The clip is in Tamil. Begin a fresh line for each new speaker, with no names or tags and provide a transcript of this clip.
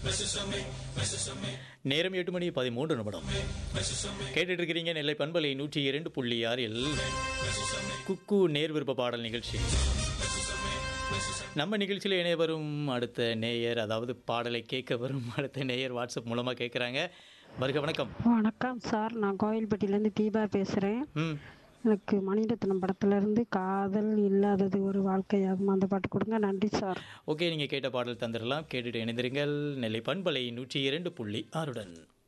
நேரம் எட்டு மணி பதிமூன்று நிமிடம் கேட்டுட்டு இருக்கிறீங்க நெல்லை பண்பலை நூற்றி இரண்டு புள்ளி ஆறில் குக்கு நேர் விருப்ப பாடல் நிகழ்ச்சி நம்ம நிகழ்ச்சியில் இணைய வரும் அடுத்த நேயர் அதாவது பாடலை கேட்க வரும் அடுத்த நேயர் வாட்ஸ்அப் மூலமாக கேட்குறாங்க வருக வணக்கம்
வணக்கம் சார் நான் கோயில்பட்டியிலேருந்து தீபா பேசுகிறேன்
ம்
எனக்கு மணிரத்னம் படத்துலேருந்து காதல் இல்லாதது ஒரு வாழ்க்கையாகும் அந்த பாட்டு கொடுங்க நன்றி சார்
ஓகே நீங்கள் கேட்ட பாடல் தந்துடலாம் கேட்டுட்டு இணைந்திருங்கள் நெல்லை பண்பலை நூற்றி இரண்டு புள்ளி ஆறுடன்